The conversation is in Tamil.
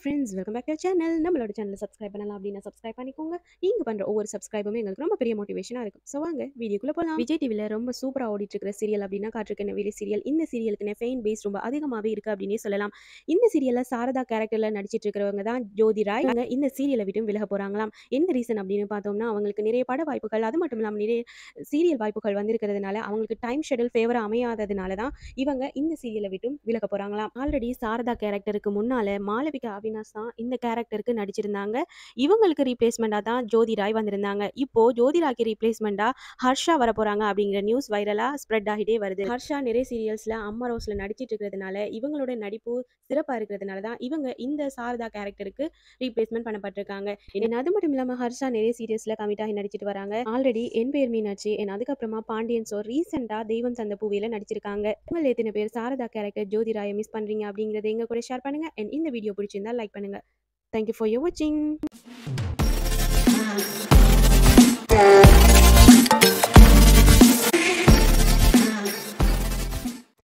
friends welcome back to channel நம்மளோட சேனலை சப்ஸ்கிரைப் பண்ணலாம் அப்படின்னா சப்ஸ்கிரைப் பண்ணிக்கோங்க நீங்கள் பண்ணுற ஒவ்வொரு சப்ஸ்கிரைபுமே எங்களுக்கு ரொம்ப பெரிய மோட்டிவேஷனாக இருக்கும் ஸோ வாங்க வீடியோக்குள்ளே போகலாம் விஜய் டிவியில் ரொம்ப சூப்பராக ஓடிட்டு இருக்கிற சீரியல் அப்படின்னா காட்டிருக்க வெளி சீரியல் இந்த சீரியலுக்கு ஃபெயின் பேஸ் ரொம்ப அதிகமாகவே இருக்குது அப்படின்னே சொல்லலாம் இந்த சீரியலில் சாரதா கேரக்டரில் நடிச்சிட்டு இருக்கிறவங்க தான் ஜோதி ராய் அவங்க இந்த சீரியலை விட்டும் விலக போகிறாங்களாம் என்ன ரீசன் அப்படின்னு பார்த்தோம்னா அவங்களுக்கு நிறைய பட வாய்ப்புகள் அது மட்டும் இல்லாமல் நிறைய சீரியல் வாய்ப்புகள் வந்திருக்கிறதுனால அவங்களுக்கு டைம் ஷெடியூல் ஃபேவராக அமையாததுனால தான் இவங்க இந்த சீரியலை விட்டும் விலக போகிறாங்களாம் ஆல்ரெடி சாரதா கேரக்டருக்கு முன்னால மாளவிகா அவினாஷ் தான் இந்த கேரக்டருக்கு நடிச்சிருந்தாங்க இவங்களுக்கு ரீப்ளேஸ்மெண்ட்டாக தான் ஜோதி ராய் வந்திருந்தாங்க இப்போ ஜோதி ராய்க்கு ரீப்ளேஸ்மெண்ட்டாக ஹர்ஷா வர போகிறாங்க அப்படிங்கிற நியூஸ் வைரலாக ஸ்ப்ரெட் ஆகிட்டே வருது ஹர்ஷா நிறைய சீரியல்ஸில் அம்மா ரோஸில் நடிச்சிட்டு இருக்கிறதுனால இவங்களோட நடிப்பு சிறப்பாக இருக்கிறதுனால தான் இவங்க இந்த சாரதா கேரக்டருக்கு ரீப்ளேஸ்மெண்ட் பண்ணப்பட்டிருக்காங்க ஏன்னா அது மட்டும் இல்லாமல் ஹர்ஷா நிறைய சீரியல்ஸில் கமிட் ஆகி நடிச்சிட்டு வராங்க ஆல்ரெடி என் பேர் மீனாட்சி என் அதுக்கப்புறமா பாண்டியன் சோ ரீசெண்டாக தெய்வம் சந்த பூவியில் நடிச்சிருக்காங்க உங்கள் எத்தனை பேர் சாரதா கேரக்டர் ஜோதி ராயை மிஸ் பண்ணுறீங்க அப்படிங்கிறத எங்க கூட ஷேர் பண்ணுங்க அண்ட் இந்த வீடியோ பிடிச்சிருந்தா லைக் பண்ணுங்க தேங்க்யூ ஃபார் யூர் வாட்சிங்